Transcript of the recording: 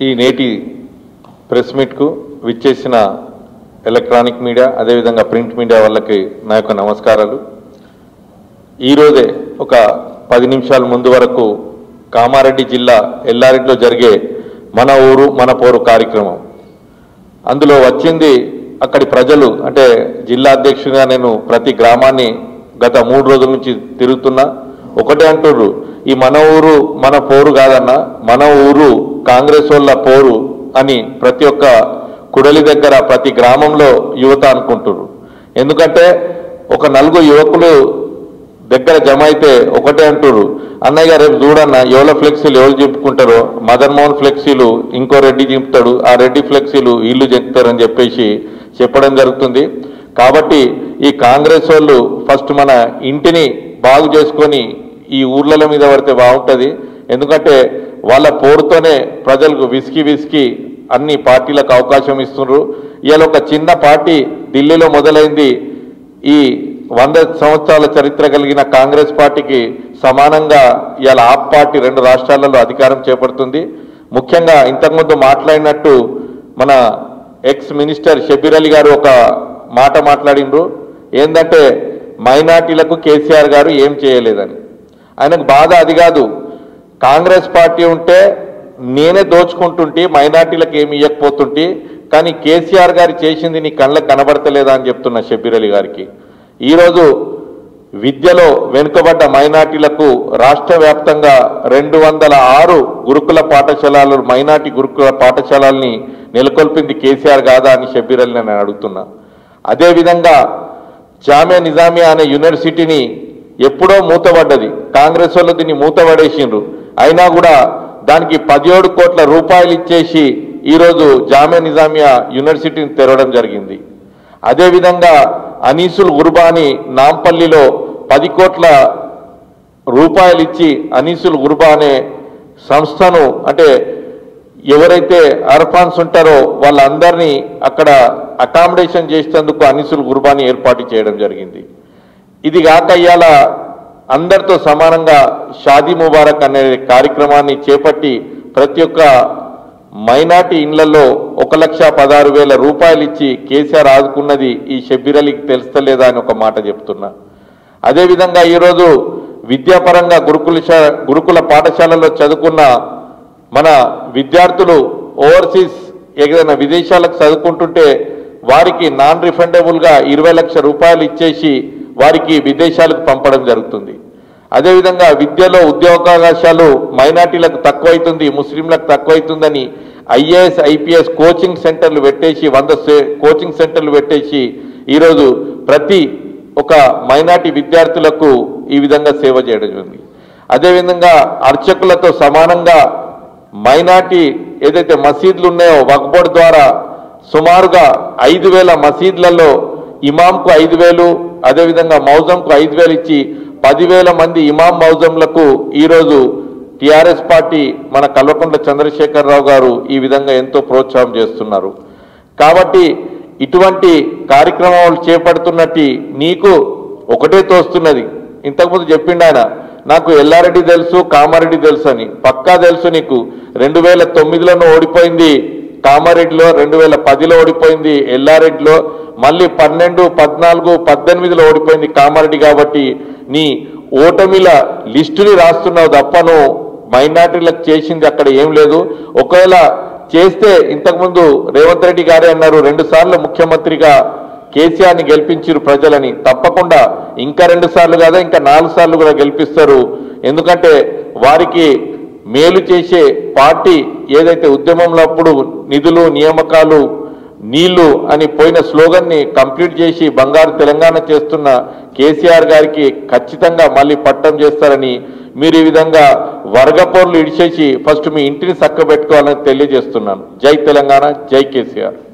ఈ నేటి ప్రెస్ మీట్కు విచ్చేసిన ఎలక్ట్రానిక్ మీడియా అదేవిధంగా ప్రింట్ మీడియా వాళ్ళకి నా యొక్క నమస్కారాలు ఈరోజే ఒక పది నిమిషాల ముందు వరకు కామారెడ్డి జిల్లా ఎల్లారెడ్డిలో జరిగే మన ఊరు మన పోరు కార్యక్రమం అందులో వచ్చింది అక్కడి ప్రజలు అంటే జిల్లా అధ్యక్షుడిగా నేను ప్రతి గ్రామాన్ని గత మూడు రోజుల నుంచి తిరుగుతున్నా ఒకటే అంటుర్రు ఈ మన ఊరు మన పోరు కాదన్న మన ఊరు కాంగ్రెస్ వాళ్ళ పోరు అని ప్రతి ఒక్క కుడలి దగ్గర ప్రతి గ్రామంలో యువత అనుకుంటుర్రు ఎందుకంటే ఒక నలుగురు యువకులు దగ్గర జమ అయితే ఒకటే అంటుర్రు అన్నయ్య గారు రేపు చూడన్న ఎవల ఫ్లెక్సీలు ఎవరు చెప్పుకుంటారో మదన్ మోహన్ ఫ్లెక్సీలు ఇంకో రెడ్డి చింపుతాడు ఆ రెడ్డి ఫ్లెక్సీలు వీళ్ళు చెప్తారని చెప్పేసి చెప్పడం జరుగుతుంది కాబట్టి ఈ కాంగ్రెస్ వాళ్ళు ఫస్ట్ మన ఇంటిని బాగు చేసుకొని ఈ ఊర్ల మీద పడితే బాగుంటుంది ఎందుకంటే వాళ్ళ పోరుతోనే ప్రజలకు విసికి విసికి అన్ని పార్టీలకు అవకాశం ఇస్తున్నారు ఇవాళ ఒక చిన్న పార్టీ ఢిల్లీలో మొదలైంది ఈ వంద సంవత్సరాల చరిత్ర కలిగిన కాంగ్రెస్ పార్టీకి సమానంగా ఇవాళ ఆప్ పార్టీ రెండు రాష్ట్రాలలో అధికారం చేపడుతుంది ముఖ్యంగా ఇంతకుముందు మాట్లాడినట్టు మన ఎక్స్ మినిస్టర్ షబీర్ అలీ గారు ఒక మాట మాట్లాడిండ్రు ఏంటంటే మైనార్టీలకు కేసీఆర్ గారు ఏం చేయలేదని ఆయనకు బాధ అది కాదు కాంగ్రెస్ పార్టీ ఉంటే నేనే దోచుకుంటుంటే మైనార్టీలకు ఏమి ఇవ్వకపోతుంటే కానీ కేసీఆర్ గారు చేసింది నీ కళ్ళకు కనబడతలేదా అని చెప్తున్న షబీర్ అలీ గారికి ఈరోజు విద్యలో వెనుకబడ్డ మైనార్టీలకు రాష్ట్ర వ్యాప్తంగా రెండు వందల ఆరు గురుకుల పాఠశాలలు మైనార్టీ గురుకుల పాఠశాలల్ని నెలకొల్పింది కేసీఆర్ కాదా అని షబీర్ అలీ నేను అడుగుతున్నా అదేవిధంగా జామియా నిజామియా అనే యూనివర్సిటీని ఎప్పుడో మూతపడ్డది కాంగ్రెస్ వాళ్ళు దీన్ని మూతపడేసిండ్రు అయినా కూడా దానికి పదిహేడు కోట్ల రూపాయలు ఇచ్చేసి ఈరోజు జామియా నిజామియా యూనివర్సిటీని తెరవడం జరిగింది అదేవిధంగా అనీసుల్ గుర్బాని నాంపల్లిలో పది కోట్ల రూపాయలు ఇచ్చి అనీసుల్ గుర్బా అనే సంస్థను అంటే ఎవరైతే అర్ఫాన్స్ ఉంటారో వాళ్ళందరినీ అక్కడ అకామిడేషన్ చేసేందుకు అనీసుల్ గుర్బాని ఏర్పాటు చేయడం జరిగింది ఇది కాక ఇవాళ అందరితో సమానంగా షాదీ ముబారక్ అనే కార్యక్రమాన్ని చేపట్టి ప్రతి ఒక్క మైనార్టీ ఇండ్లలో ఒక లక్ష పదహారు వేల రూపాయలు ఇచ్చి కేసీఆర్ ఆదుకున్నది ఈ షబ్బీర్ అలీకి తెలుస్తలేదా అని ఒక మాట చెప్తున్నా అదేవిధంగా ఈరోజు విద్యాపరంగా గురుకుల శా- గురుకుల పాఠశాలలో చదువుకున్న మన విద్యార్థులు ఓవర్సీస్ ఏదైనా విదేశాలకు చదువుకుంటుంటే వారికి నాన్ రిఫండబుల్గా ఇరవై లక్ష రూపాయలు ఇచ్చేసి వారికి విదేశాలకు పంపడం జరుగుతుంది అదేవిధంగా విద్యలో ఉద్యోగావకాశాలు మైనార్టీలకు తక్కువైతుంది ముస్లింలకు తక్కువైతుందని ఐఏఎస్ ఐపీఎస్ కోచింగ్ సెంటర్లు పెట్టేసి వంద సే- కోచింగ్ సెంటర్లు పెట్టేసి ఈరోజు ప్రతి ఒక మైనార్టీ విద్యార్థులకు ఈ విధంగా సేవ చేయడం జరిగింది అదేవిధంగా అర్చకులతో సమానంగా మైనార్టీ ఏదైతే మసీదులు ఉన్నాయో వక్ఫ్ బోర్డ్ ద్వారా సుమారుగా ఐదు వేల మసీదులలో ఇమాంకు ఐదు వేలు అదేవిధంగా మౌజంకు ఐదు వేలు ఇచ్చి పదివేల మంది ఇమాం మౌజంలకు ఈరోజు టిఆర్ఎస్ పార్టీ మన కల్వకుంట్ల చంద్రశేఖరరావు గారు ఈ విధంగా ఎంతో ప్రోత్సాహం చేస్తున్నారు కాబట్టి ఇటువంటి కార్యక్రమాలు చేపడుతున్నట్టు నీకు ఒకటే తోస్తున్నది ఇంతకుముందు చెప్పిండు ఆయన నాకు ఎల్లారెడ్డి తెలుసు కామారెడ్డి తెలుసు అని పక్కా తెలుసు నీకు రెండు వేల తొమ్మిదిలోనూ ఓడిపోయింది కామారెడ్డిలో రెండు వేల పదిలో ఓడిపోయింది ఎల్లారెడ్డిలో మళ్ళీ పన్నెండు పద్నాలుగు పద్దెనిమిదిలో ఓడిపోయింది కామారెడ్డి కాబట్టి నీ ఓటమిల లిస్టుని రాస్తున్నావు తప్ప నువ్వు మైనార్టీలకు చేసింది అక్కడ ఏం లేదు ఒకవేళ చేస్తే ఇంతకుముందు రేవంత్ రెడ్డి గారే అన్నారు రెండు సార్లు ముఖ్యమంత్రిగా కేసీఆర్ ని గెలిపించారు ప్రజలని తప్పకుండా ఇంకా రెండు సార్లు కాదా ఇంకా నాలుగు సార్లు కూడా గెలిపిస్తారు ఎందుకంటే వారికి మేలు చేసే పార్టీ ఏదైతే ఉద్యమంలో అప్పుడు నిధులు నియామకాలు నీళ్లు అని పోయిన స్లోగన్ ని కంప్లీట్ చేసి బంగారు తెలంగాణ చేస్తున్న కేసీఆర్ గారికి ఖచ్చితంగా మళ్ళీ పట్టం చేస్తారని మీరు ఈ విధంగా వర్గపోర్లు ఇడిచేసి ఫస్ట్ మీ ఇంటిని చక్కబెట్టుకోవాలని తెలియజేస్తున్నాను జై తెలంగాణ జై కేసీఆర్